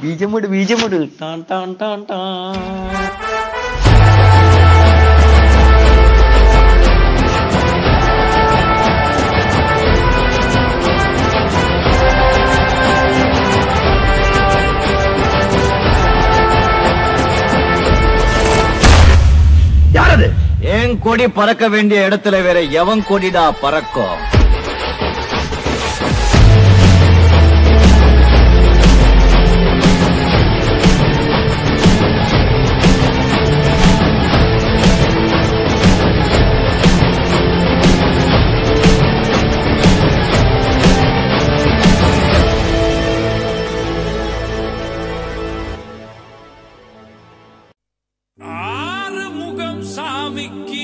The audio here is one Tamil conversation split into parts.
ബീജമുട് ബീജമുട് ടാൻ ടാൻ ടാൻ ടാൻ யாரது என் கொடி பறக்க வேண்டிய இடத்துல வேற எவன் கொடிடா பறக்கும் ஆறுமுகம் சாமிக்கு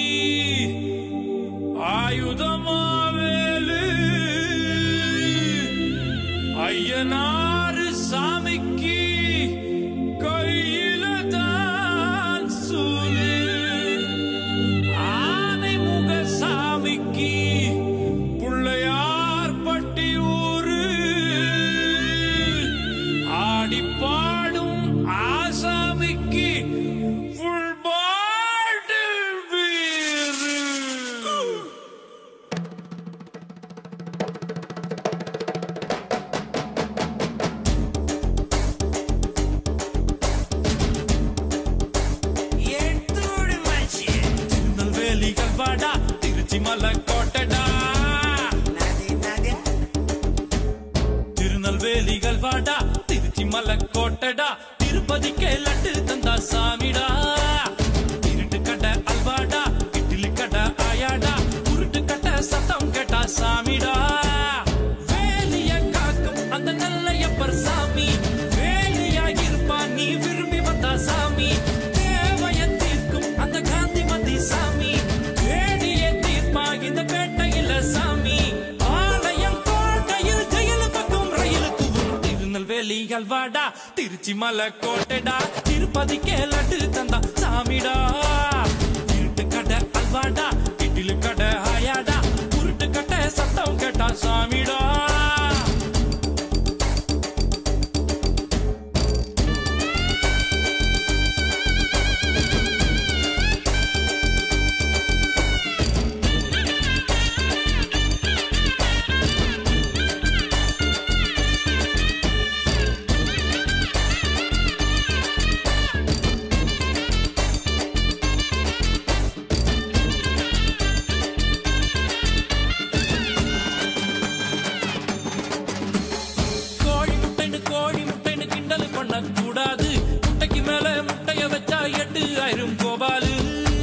ஆயுதமாவேலு ஐயனாறு சாமிக்கு கையில தான் சூலு ஆனைமுக சாமிக்கு பிள்ளையார் பட்டி ஊரு ஆடி பாடும் ஆசாமிக்கு ஃபுல் பாட்டில் பீரு திருநெல்வேலிகள் வாடா திருச்சி மலை கோட்டடா திருநெல்வேலிகள் வாடா திருச்சி மலை கோட்டடா திருப்பதிக்கே லட்டு தந்தா சாமிடா இருட்டு கடை அல்வாடா இட்லி கடை ஆயாடா உருட்டு கடை சத்தம் கேட்டா சாமிடா வேலிய காக்கும் அந்த நல்லையப்பர் சாமி வேலியா இருப்பான் நீ விரும்பி வந்தா சாமி தேவைய தீர்க்கும் அந்த காந்திமதி சாமி வேடிய தீர்ப்பா இந்த பேட்டையில சாமி ஆலயம் கோட்டையில் ஜெயிலு பக்கம் ரயிலுக்கு திருநெல்வேலி அல்வாடா திருச்சி மலை கோட்டைடா திருப்பதிக்கே லட்டு தந்தா சாமிடா இருட்டு கடை அல்வாடா இட்லி கடை ஆயாடா உருட்டு கடை சத்தம் கேட்டா சாமிடா கோழி முட்டைன்னு கோழி முட்டைன்னு கிண்டல் பண்ண கூடாது முட்டைக்கு மேல முட்டைய வச்சா எட்டு ஆயிரம் கோபாலு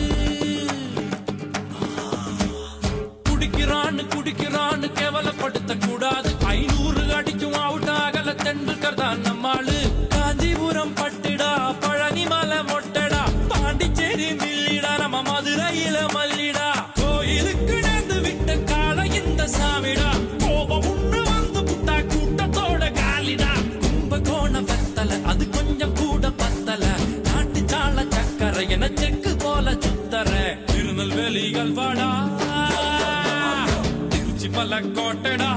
குடிக்கிறான்னு குடிக்கிறான்னு கேவலப்படுத்த கூடாது ஐநூறு அடிக்கும் அவுட் ஆகல தெண்டுக்கர் தான் நம்மாளு காஞ்சிபுரம் பட்டுடா பழனி மலை மொட்டடா பாண்டிச்சேரி மில்லிடா நம்ம மதுரையில மல்லிடா கோயிலுக்கு நேர்ந்து விட்ட கால இந்த சாமிடா கோபம் உண்டு வந்து புட்டா கூட்டத்தோட காலிடா கும்பகோண வெத்தல அது கொஞ்சம் கூட பத்தல நாட்டு சால சக்கரை என செக்கு போல சுத்தர திருநெல்வேலிகள் வாடா திருச்சி மலை கோட்டடா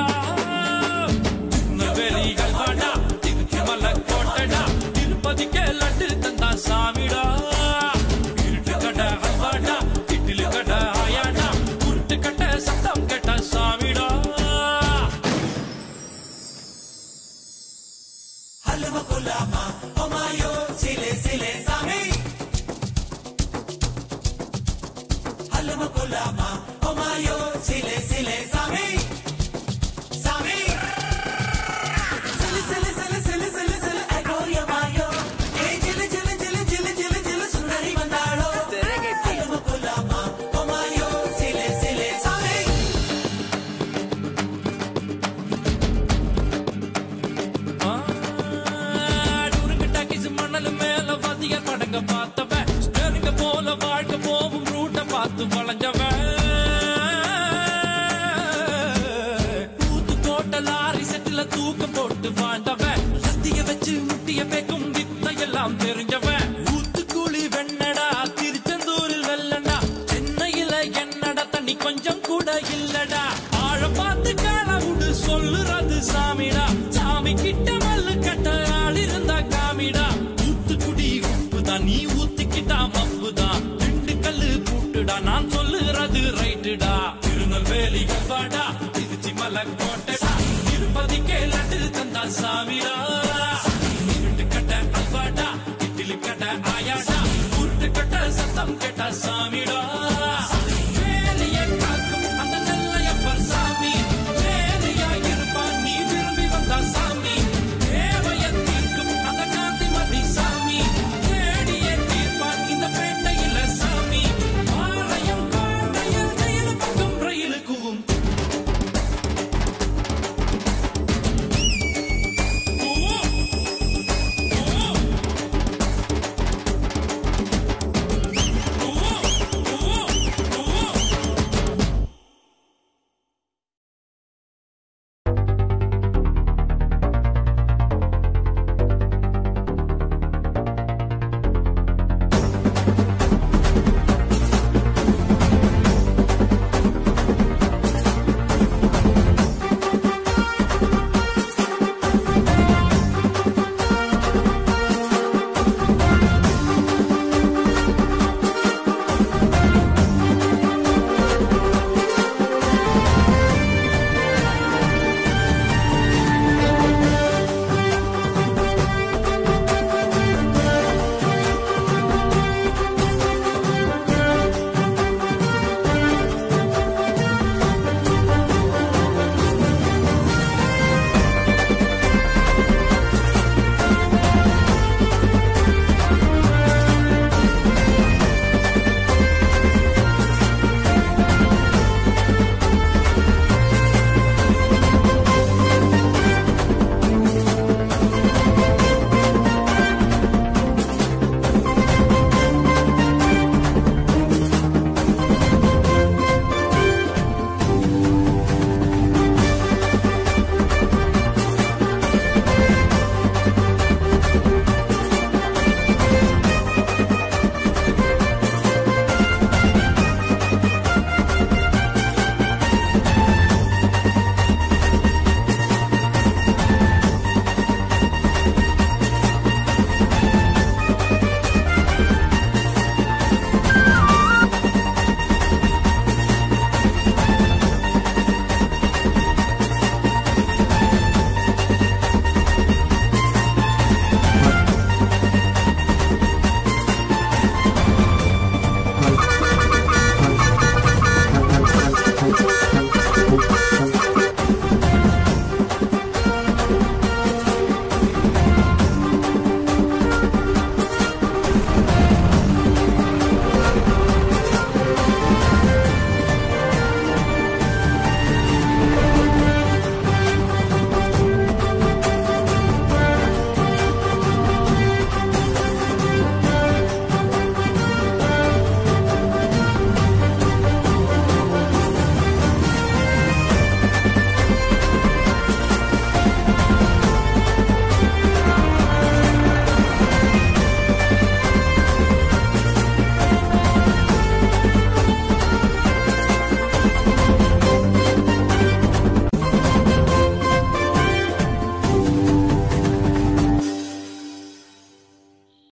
திருநெல்வேலிகள் வாடா திருச்சி மலை கோட்டடா திருப்பதிக்கே லட்டு தந்தா சாமிடா இருட்டு கடை அல்வாடா இட்லி கடை ஆயாடா உருட்டு கடை சத்தம் கேட்ட சாமிடா ஆடுருங்க டாக்கிஸ் மணல் மேல வாத்தியார் படங்க பார்த்தவன் ஸ்டேரிங்க போல வாழ்க்கை போகும் ரூட்ட பார்த்து வளைஞ்சவன் ஊத்து போட்ட லாரி செட்டுல தூக்கம் போட்டு வாழ்ந்தவன் லத்திய வச்சு முட்டிய பேக்கும் வித்தையெல்லாம் தெரிஞ்சவன் ஊத்துக்குழி வெண்ணடா திருச்செந்தூரில் வெள்ளடா சென்னையில என்னடா தண்ணி கொஞ்சம் கூட இல்லடா ஆழ பார்த்து கால விடு சொல்லுறது சாமிடா சாமி கிட்ட மல்லு கட்ட ஆள் இருந்தா கேளுடா நான் சொல்லுறது ரைட்டுடா திருநெல்வேலி அல்வாடா திருச்சி மலை கோட்டைடா திருப்பதிக்கே லட்டு தந்தா சாமிடா இருட்டு கட்ட அல்வாடா இட்லி கட்ட ஆயாடா உருட்டு கட்ட சத்தம் கேட்ட சாமிடா